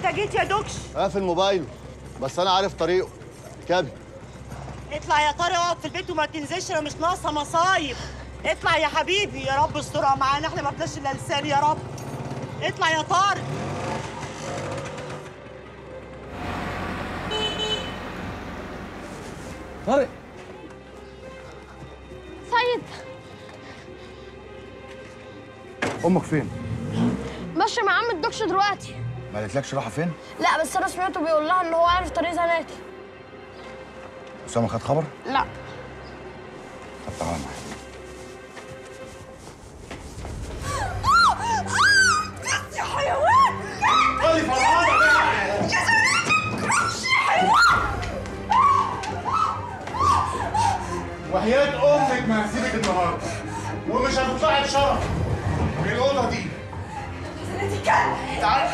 جيت يا دوكش قافل موبايله بس انا عارف طريقه كابي اطلع يا طارق اقعد في البيت وما تنزلش انا مش ناقصه مصايب اطلع يا حبيبي يا رب استرها معانا احنا ما بلاش الا لسان يا رب اطلع يا طارق طارق سيد امك فين؟ ماشي مع عم الدكش دلوقتي ما قالتلكش رايحه فين؟ لا بس انا سمعته بيقول لها ان هو عارف طريق زناتي اسامه خد خبر؟ لا طب تعالى معايا يا حيوان وحياة أمك ما هسيبك النهاردة ومش هتطلعي بشرف من الأوضة دي تعال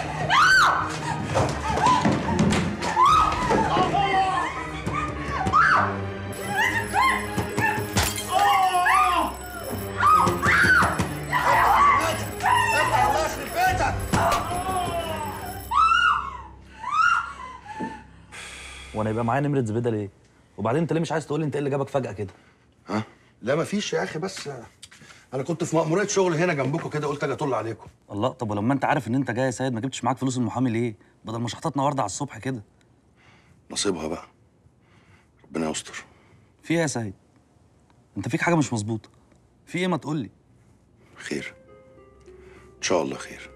وانا يبقى معايا نمره زبيده ليه؟ وبعدين انت ليه مش عايز تقول لي انت ايه اللي جابك فجاه كده؟ ها؟ لا مفيش يا اخي بس انا كنت في مأمورية شغل هنا جنبكم كده قلت اجي اطل عليكم الله طب ولما انت عارف ان انت جاي يا سيد ما جبتش معاك فلوس المحامي ليه؟ بدل ما شحطتنا ورده على الصبح كده نصيبها بقى ربنا يستر في ايه يا سيد؟ انت فيك حاجه مش مظبوطه في ايه ما تقول لي؟ خير ان شاء الله خير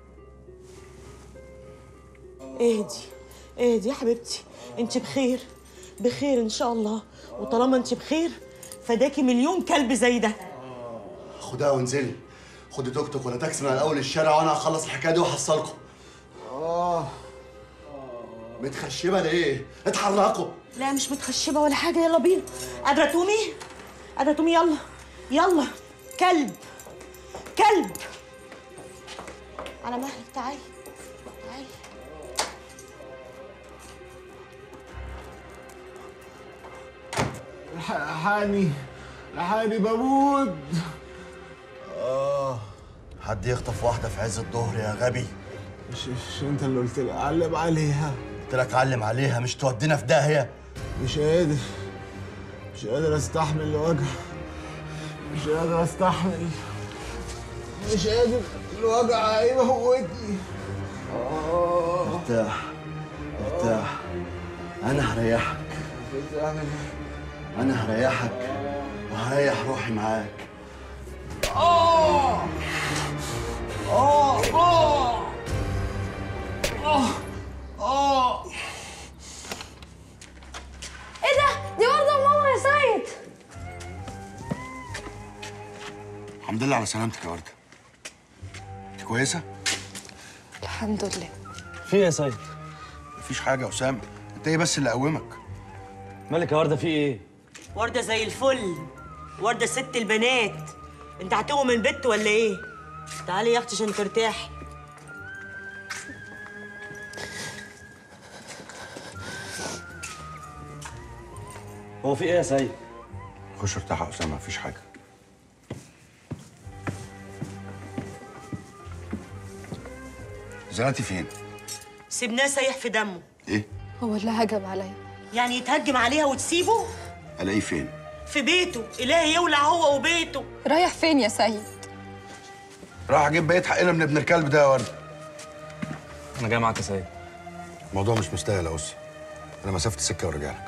اهدي اهدي يا حبيبتي انت بخير بخير ان شاء الله وطالما انت بخير فداكي مليون كلب زي ده خدها وانزلي خدي توك توك ولا تاكسي من على اول الشارع وانا هخلص الحكايه دي واحصلكم اه متخشبه ليه؟ اتحركوا لا مش متخشبه ولا حاجه يلا بينا قادره تقومي قادره تقومي يلا يلا كلب كلب على مهلك تعالي تعالي لحقني لحقني بموت اه حد يخطف واحده في عز الظهر يا غبي مش, مش انت اللي قلت لي علم عليها قلت لك علم عليها مش تودينا في داهيه مش قادر مش قادر استحمل الوجع مش قادر استحمل مش قادر الوجع هيموتني اه ارتاح ارتاح انا هريحك بتعمل انا هريحك وهريح روحي معاك اه اه اه اه اه ايه ده دي برضه ماما يا سيد الحمد لله على سلامتك يا ورده انت كويسه الحمد لله في ايه يا سيد؟ مفيش حاجه يا اسامه انت ايه بس اللي قومك مالك يا ورده في ايه؟ ورده زي الفل ورده ست البنات انت هتقوم من البيت ولا ايه تعالي يا اختي عشان ترتاحي هو في ايه يا سيد؟ خش ارتاح يا اسامه مفيش حاجه زناتي فين سيبناه سايح في دمه ايه هو اللي هجم عليا يعني يتهجم عليها وتسيبه الاقيه فين في بيته إلهي يولع هو وبيته رايح فين يا سيد؟ راح اجيب بقيه حقنا من ابن الكلب ده يا ورده انا جاي معاك يا سيد الموضوع مش مستاهل يا اسي انا مسافه السكه وارجع لك